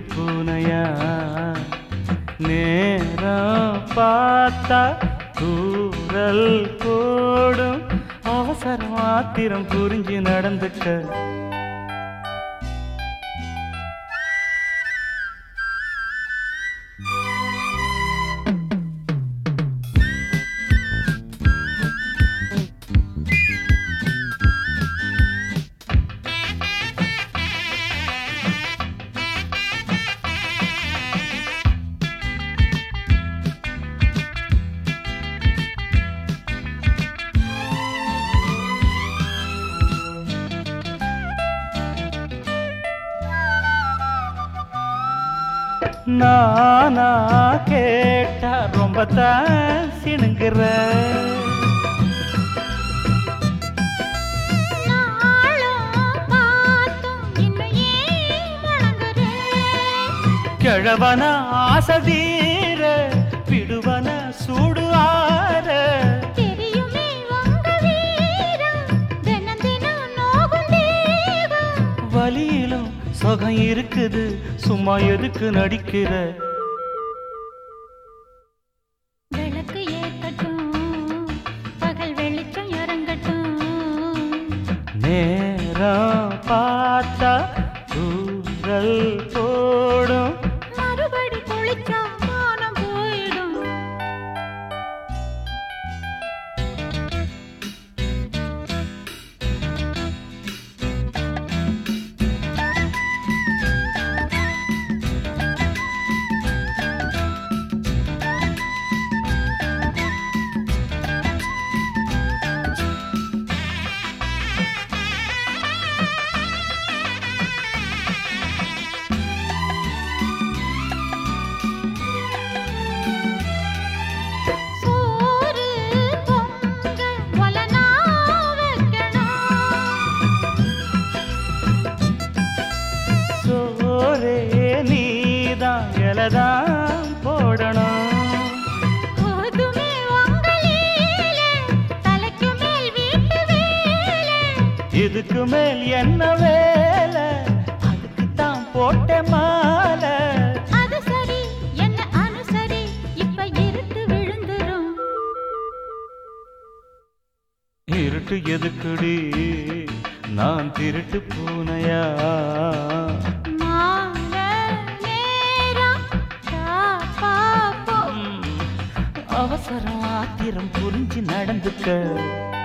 பூனையா நேரம் பார்த்தா தூரல் போடும் அவசரம் ஆத்திரம் புரிஞ்சு நடந்துக்க நானா கேட்டா ரொம்ப தான் சிணுங்குற நாளும் பார்த்தும் இன்னும் ஏன் வணங்குறேன்? கிழவன ஆசதீர விடுவன சூடு ஆற தெரியுமே உங்க வீரம், தினம் தினம் நோகும் தேகம். வலியிலும் சுகம் இருக்குது சும்மா எதுக்கு நடிக்கிற விளக்கு ஏத்தட்டும், பகல் வெளிச்சம் இறங்கட்டும். நேரம் பார்த்தா தூரல் போடும் மறுபடி குளிச்சா மானம் போயிடும் சோறு பொங்க ஒலனா வைக்கணும் சோரே நீதான் இலதான் போடணும் போதுமே உங்க லீலை, தலைக்கு மேல் வீட்டு வேலை. இதுக்கு மேல் என்ன வேலை அதுக்கு தான் போட்ட மாலை அது சரி என்ன அனுசரி இப்ப இருட்டு விழுந்துரும் இருட்டு எதுக்குடி நான் திருட்டு பூனையா மாற நேரம் காப்பா போ ம், அவசரம் ஆத்திரம் புரிஞ்சு நடந்துக்க